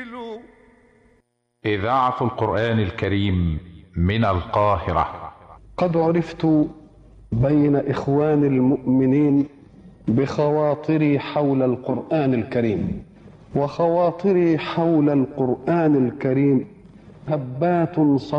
الحلو إذاعة القرآن الكريم من القاهرة قد عرفت بين إخوان المؤمنين بخواطري حول القرآن الكريم وخواطري حول القرآن الكريم هبات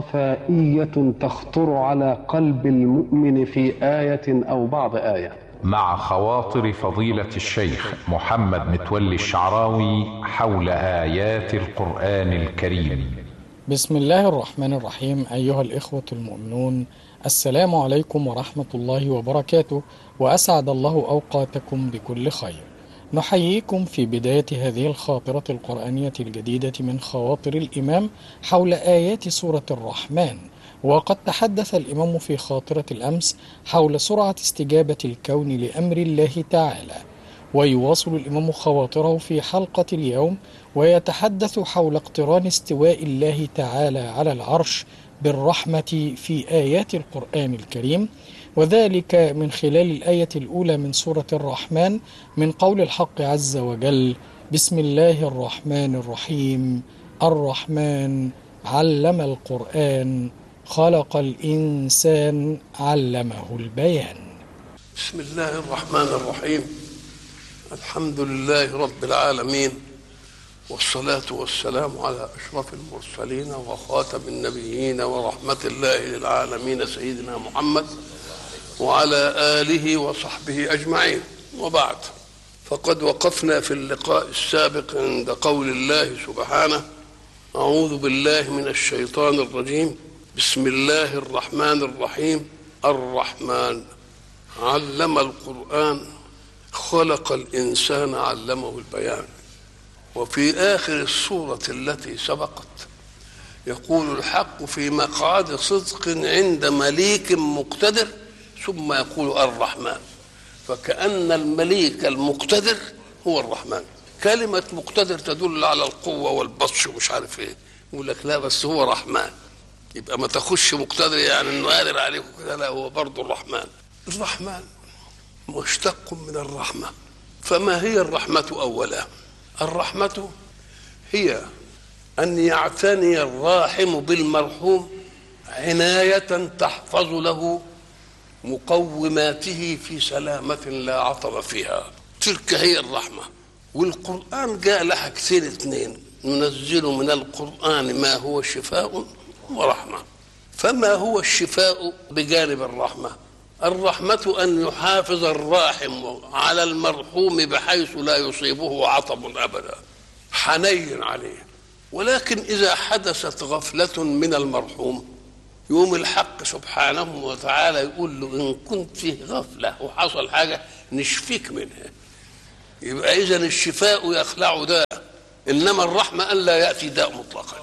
صفائية تخطر على قلب المؤمن في آية أو بعض آية مع خواطر فضيلة الشيخ محمد متولي الشعراوي حول آيات القرآن الكريم بسم الله الرحمن الرحيم أيها الإخوة المؤمنون السلام عليكم ورحمة الله وبركاته وأسعد الله أوقاتكم بكل خير نحييكم في بداية هذه الخاطرة القرآنية الجديدة من خواطر الإمام حول آيات سورة الرحمن وقد تحدث الإمام في خاطرة الأمس حول سرعة استجابة الكون لأمر الله تعالى ويواصل الإمام خواطره في حلقة اليوم ويتحدث حول اقتران استواء الله تعالى على العرش بالرحمة في آيات القرآن الكريم وذلك من خلال الآية الأولى من سورة الرحمن من قول الحق عز وجل بسم الله الرحمن الرحيم الرحمن علم القرآن خلق الإنسان علمه البيان بسم الله الرحمن الرحيم الحمد لله رب العالمين والصلاة والسلام على أشرف المرسلين وخاتم النبيين ورحمة الله للعالمين سيدنا محمد وعلى آله وصحبه أجمعين وبعد فقد وقفنا في اللقاء السابق عند قول الله سبحانه أعوذ بالله من الشيطان الرجيم بسم الله الرحمن الرحيم الرحمن علم القرآن خلق الإنسان علمه البيان وفي آخر السورة التي سبقت يقول الحق في مقعد صدق عند مليك مقتدر ثم يقول الرحمن فكأن المليك المقتدر هو الرحمن كلمة مقتدر تدل على القوة والبطش ومش عارف ايه يقول لك لا بس هو رحمن يبقى ما تخش مقتدر يعني انه قادر عليك كده لا هو برضه الرحمن الرحمن مشتق من الرحمة فما هي الرحمة أولا الرحمة هي أن يعتني الراحم بالمرحوم عناية تحفظ له مقوماته في سلامة لا عطب فيها تلك هي الرحمة والقرآن جاء لها حاجتين اثنين ننزل من القرآن ما هو شفاء ورحمة فما هو الشفاء بجانب الرحمة الرحمة أن يحافظ الراحم على المرحوم بحيث لا يصيبه عطب أبدا حنين عليه ولكن إذا حدثت غفلة من المرحوم يوم الحق سبحانه وتعالى يقول له إن كنت فيه غفلة وحصل حاجة نشفيك منها يبقى إذا الشفاء يخلع داء إنما الرحمة أن لا يأتي داء مطلقا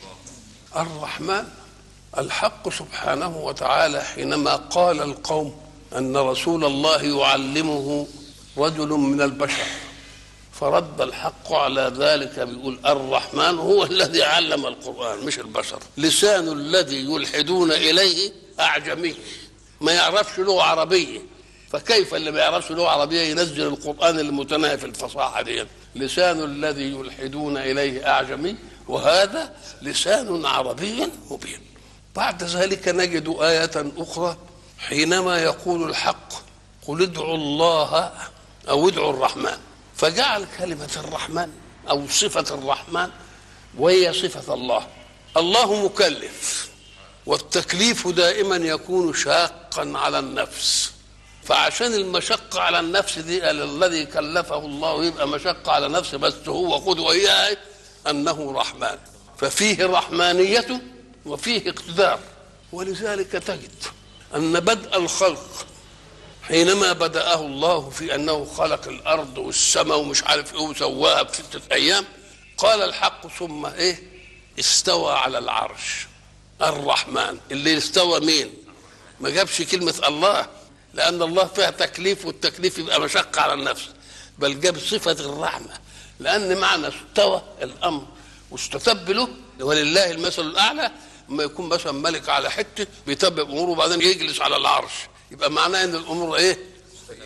الرحمن الحق سبحانه وتعالى حينما قال القوم ان رسول الله يعلمه رجل من البشر فرد الحق على ذلك بيقول الرحمن هو الذي علم القران مش البشر لسان الذي يلحدون اليه اعجمي ما يعرفش لغه عربيه فكيف اللي ما يعرفش لغه عربيه ينزل القران المتناهي في الفصاحه دي لسان الذي يلحدون اليه اعجمي وهذا لسان عربي مبين بعد ذلك نجد آية أخرى حينما يقول الحق قل ادعوا الله أو ادعوا الرحمن فجعل كلمة الرحمن أو صفة الرحمن وهي صفة الله الله مكلف والتكليف دائما يكون شاقا على النفس فعشان المشقة على النفس دي الذي كلفه الله يبقى مشقة على نفسه بس هو قدوة إياه أنه رحمن ففيه رحمانية وفيه اقتدار ولذلك تجد أن بدء الخلق حينما بدأه الله في أنه خلق الأرض والسماء ومش عارف إيه وسواها في ستة أيام قال الحق ثم إيه استوى على العرش الرحمن اللي استوى مين ما جابش كلمة الله لأن الله فيها تكليف والتكليف يبقى مشقة على النفس بل جاب صفة الرحمة لأن معنى استوى الأمر واستتب له ولله المثل الأعلى لما يكون مثلا ملك على حته بيتبع اموره وبعدين يجلس على العرش يبقى معناه ان الامور ايه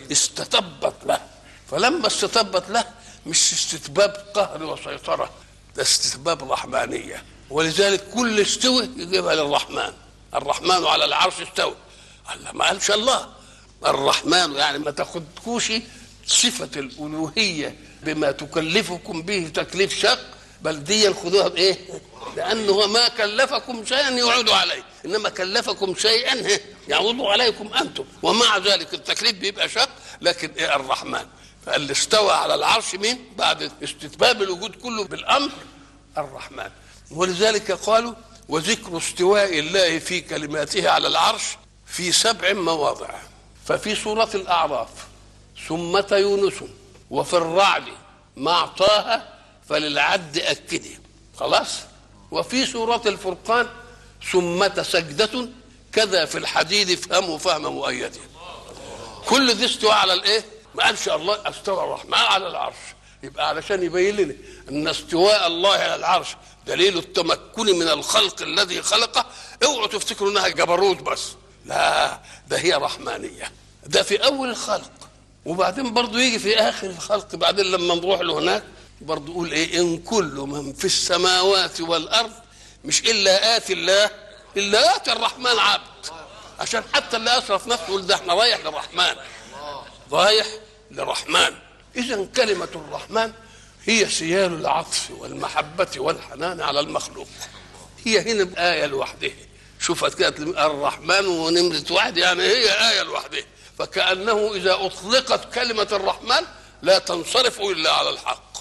استتبت له فلما استتبت له مش استتباب قهر وسيطره ده استتباب رحمانيه ولذلك كل استوى يجيبها للرحمن الرحمن على العرش استوى الله ما قالش الله الرحمن يعني ما تاخدكوش صفة الألوهية بما تكلفكم به تكليف شق بل دي خذوها بإيه؟ لأنه ما كلفكم شيئا يعود عليه إنما كلفكم شيئا يعود عليكم أنتم ومع ذلك التكليف بيبقى شق لكن إيه الرحمن فاللي استوى على العرش مين؟ بعد استتباب الوجود كله بالأمر الرحمن ولذلك قالوا وذكر استواء الله في كلماته على العرش في سبع مواضع ففي سورة الأعراف ثمة يونس وفي الرعد مع طه فللعد أكده خلاص وفي سورة الفرقان ثمة سجدة كذا في الحديد افهموا فهم مؤيده كل دي استوى على الايه؟ ما قالش الله استوى الرحمن على العرش يبقى علشان يبين لنا ان استواء الله على العرش دليل التمكن من الخلق الذي خلقه اوعوا تفتكروا انها جبروت بس لا ده هي رحمانيه ده في اول الخلق وبعدين برضه يجي في اخر الخلق بعدين لما نروح له هناك برضه يقول ايه ان كل من في السماوات والارض مش الا اتي الله الا اتي الرحمن عبد عشان حتى اللي اسرف نفسه يقول ده احنا رايح للرحمن رايح للرحمن اذا كلمه الرحمن هي سيال العطف والمحبه والحنان على المخلوق هي هنا آية لوحدها شوفت كده الرحمن ونمرة واحد يعني هي آية لوحدها فكأنه إذا أطلقت كلمة الرحمن لا تنصرف إلا على الحق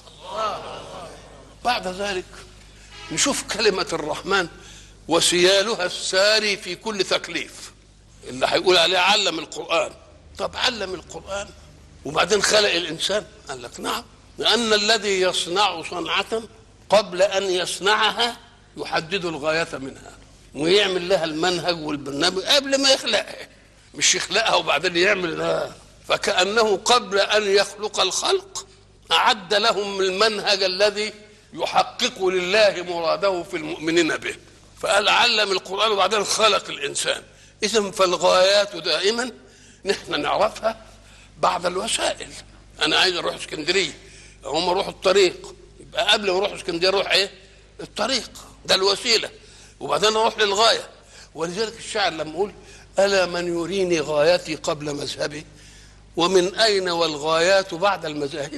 بعد ذلك نشوف كلمة الرحمن وسيالها الساري في كل تكليف اللي هيقول عليه علم القرآن طب علم القرآن وبعدين خلق الإنسان قال لك نعم لأن الذي يصنع صنعة قبل أن يصنعها يحدد الغاية منها ويعمل لها المنهج والبرنامج قبل ما يخلقها مش يخلقها وبعدين يعمل لها فكأنه قبل أن يخلق الخلق أعد لهم المنهج الذي يحقق لله مراده في المؤمنين به فقال علم القرآن وبعدين خلق الإنسان إذا فالغايات دائما نحن نعرفها بعد الوسائل أنا عايز أروح اسكندرية هم يروحوا الطريق يبقى قبل ما اروح اسكندريه اروح ايه؟ الطريق ده الوسيله وبعدين اروح للغايه ولذلك الشاعر لما يقول الا من يريني غايتي قبل مذهبي ومن اين والغايات بعد المذاهب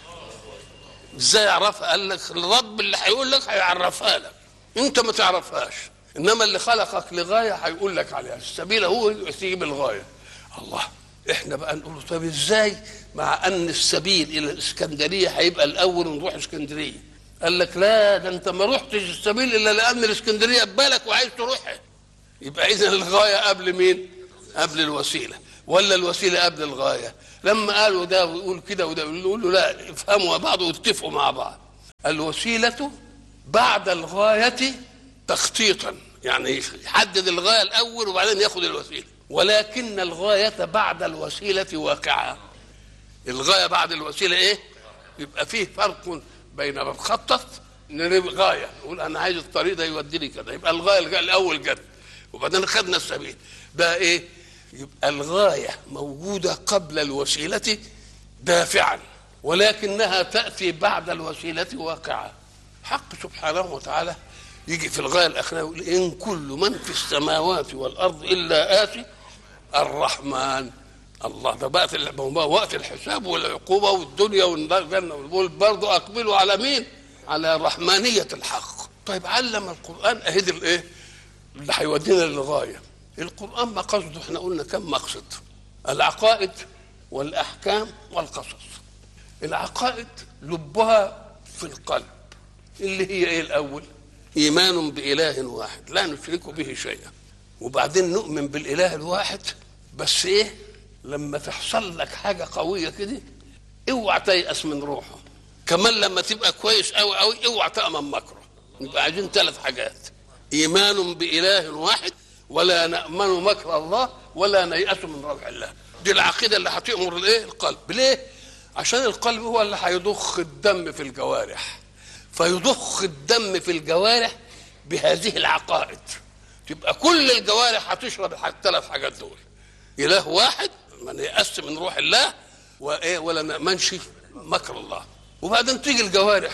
ازاي يعرفها قال لك الرب اللي هيقول لك هيعرفها لك انت ما تعرفهاش انما اللي خلقك لغايه هيقول لك عليها السبيل هو يسيب الغايه الله احنا بقى نقول طب ازاي مع ان السبيل الى الاسكندريه هيبقى الاول ونروح اسكندريه قال لك لا ده انت ما رحتش السبيل الا لان الاسكندريه ببالك وعايز تروحها يبقى اذا الغايه قبل مين قبل الوسيله ولا الوسيله قبل الغايه لما قالوا ده ويقول كده وده يقول له لا افهموا بعض واتفقوا مع بعض الوسيله بعد الغايه تخطيطا يعني يحدد الغايه الاول وبعدين ياخد الوسيله ولكن الغايه بعد الوسيله واقعه الغايه بعد الوسيله ايه يبقى فيه فرق بين ما تخطط غايه نقول انا عايز الطريق ده يوديني كده يبقى الغايه الاول جد وبعدين خدنا السبيل بقى ايه يبقى الغايه موجوده قبل الوسيله دافعا ولكنها تاتي بعد الوسيله واقعه حق سبحانه وتعالى يجي في الغايه الاخيره يقول ان كل من في السماوات والارض الا اتي الرحمن الله ده بقت وقت الحساب والعقوبه والدنيا والجنه والبول برضه اقبلوا على مين؟ على رحمانيه الحق. طيب علم القران اهدي الايه؟ اللي هيودينا للغايه. القران مقصده احنا قلنا كم مقصد؟ العقائد والاحكام والقصص. العقائد لبها في القلب اللي هي ايه الاول؟ ايمان باله واحد لا نشرك به شيئا. وبعدين نؤمن بالاله الواحد بس ايه؟ لما تحصل لك حاجه قويه كده اوعى تيأس من روحه كمان لما تبقى كويس قوي قوي اوعى تأمن مكره يبقى عايزين ثلاث حاجات ايمان باله واحد ولا نأمن مكر الله ولا نيأس من روح الله دي العقيده اللي هتأمر الايه القلب ليه عشان القلب هو اللي هيضخ الدم في الجوارح فيضخ الدم في الجوارح بهذه العقائد تبقى كل الجوارح هتشرب الثلاث حاجات دول اله واحد ما نيأس من روح الله وايه ولا نأمنش مكر الله وبعدين تيجي الجوارح بقى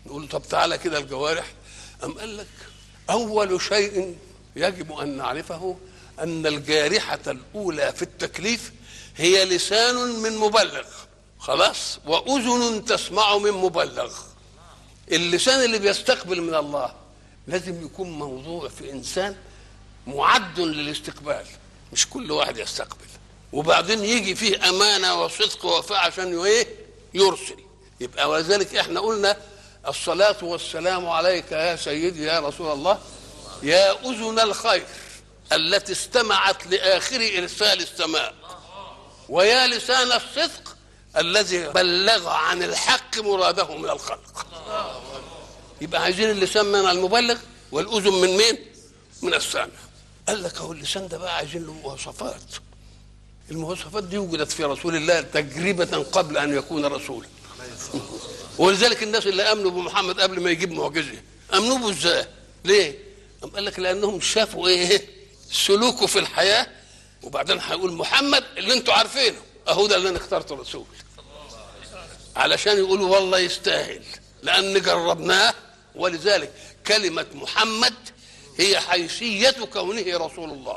نقول طب تعالى كده الجوارح أم قال لك أول شيء يجب أن نعرفه أن الجارحة الأولى في التكليف هي لسان من مبلغ خلاص وأذن تسمع من مبلغ اللسان اللي بيستقبل من الله لازم يكون موضوع في إنسان معد للاستقبال مش كل واحد يستقبل وبعدين يجي فيه أمانة وصدق ووفاء عشان إيه يرسل يبقى ولذلك احنا قلنا الصلاة والسلام عليك يا سيدي يا رسول الله يا أذن الخير التي استمعت لآخر إرسال السماء ويا لسان الصدق الذي بلغ عن الحق مراده من الخلق يبقى عايزين اللسان من المبلغ والأذن من مين؟ من السامع قال لك هو اللسان ده بقى عايزين له مواصفات المواصفات دي وجدت في رسول الله تجربة قبل أن يكون رسولا ولذلك الناس اللي امنوا بمحمد قبل ما يجيب معجزه امنوا به ازاي؟ ليه؟ قام قال لك لانهم شافوا ايه؟ سلوكه في الحياه وبعدين هيقول محمد اللي انتوا عارفينه اهو ده اللي انا اخترته رسول علشان يقولوا والله يستاهل لان جربناه ولذلك كلمه محمد هي حيثيه كونه رسول الله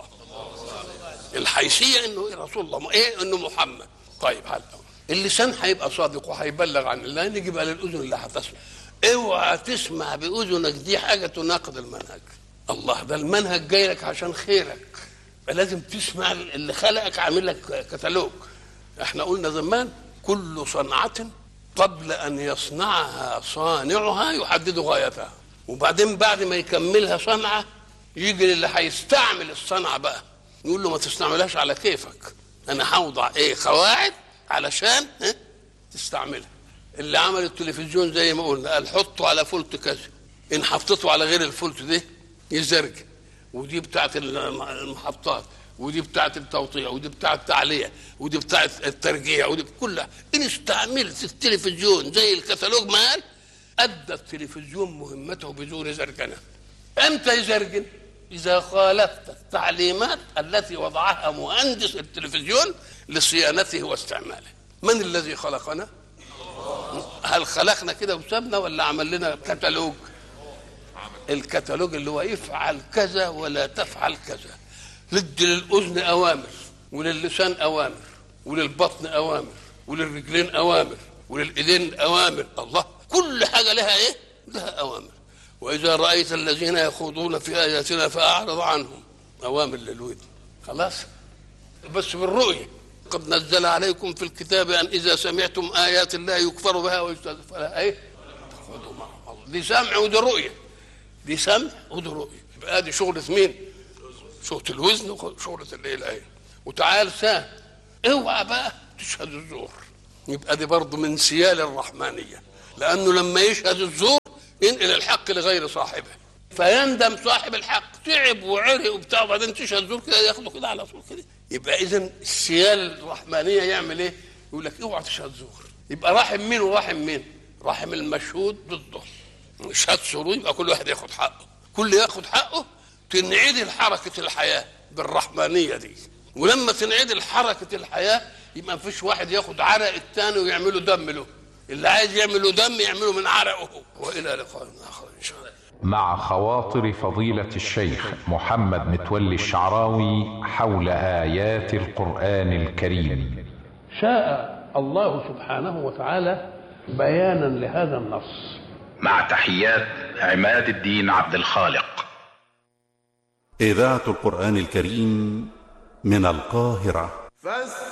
الحيثيه انه رسول الله ايه انه محمد طيب هلا اللسان هيبقى صادق وهيبلغ عن الله نيجي بقى للاذن اللي هتسمع اوعى تسمع باذنك دي حاجه تناقض المنهج الله ده المنهج جاي لك عشان خيرك لازم تسمع اللي خلقك عامل لك كتالوج احنا قلنا زمان كل صنعة قبل أن يصنعها صانعها يحدد غايتها وبعدين بعد ما يكملها صنعة يجي للي هيستعمل الصنعة بقى يقول له ما تستعملهاش على كيفك أنا هوضع إيه قواعد علشان اه تستعملها اللي عمل التلفزيون زي ما قلنا قال حطه على فولت كذا ان حطيته على غير الفولت ده يزرج ودي بتاعت المحطات ودي بتاعت التوطيع ودي بتاعت التعلية ودي بتاعت الترجيع ودي كلها ان استعملت التلفزيون زي الكتالوج ما قال ادى التلفزيون مهمته بدون زرجنه امتى يزرجن اذا خالفت التعليمات التي وضعها مهندس التلفزيون لصيانته واستعماله من الذي خلقنا هل خلقنا كده وسابنا ولا عمل لنا كتالوج الكتالوج اللي هو افعل كذا ولا تفعل كذا ندي للاذن اوامر وللسان اوامر وللبطن اوامر وللرجلين اوامر وللايدين اوامر الله كل حاجه لها ايه لها اوامر واذا رايت الذين يخوضون في اياتنا فاعرض عنهم اوامر للودن خلاص بس بالرؤيه قد نزل عليكم في الكتاب ان اذا سمعتم ايات الله يكفر بها ويستهزأ فلا ايه خذوا معهم الله دي سمع ودي رؤيه دي سمع ودي رؤيه يبقى دي شغله مين؟ شغله الوزن وشغله الايه الايه وتعال سام اوعى بقى تشهد الزور يبقى دي برضه من سيال الرحمانيه لانه لما يشهد الزور ينقل الحق لغير صاحبه فيندم صاحب الحق تعب وعرق وبتاع وبعدين تشهد زور كده ياخده كده على طول كده يبقى اذا السيال الرحمانيه يعمل ايه؟ يقول لك اوعى تشهد زور يبقى رحم مين ورحم مين؟ رحم المشهود ضده شهاد زور يبقى كل واحد ياخد حقه كل ياخد حقه تنعدل حركه الحياه بالرحمانيه دي ولما تنعدل حركه الحياه يبقى مفيش واحد ياخد عرق الثاني ويعمله دم له اللي عايز يعمله دم يعمله من عرقه والى لقاء اخر ان شاء الله مع خواطر فضيلة الشيخ محمد متولي الشعراوي حول آيات القرآن الكريم شاء الله سبحانه وتعالى بيانا لهذا النص مع تحيات عماد الدين عبد الخالق إذاعة القرآن الكريم من القاهرة فاستمعوا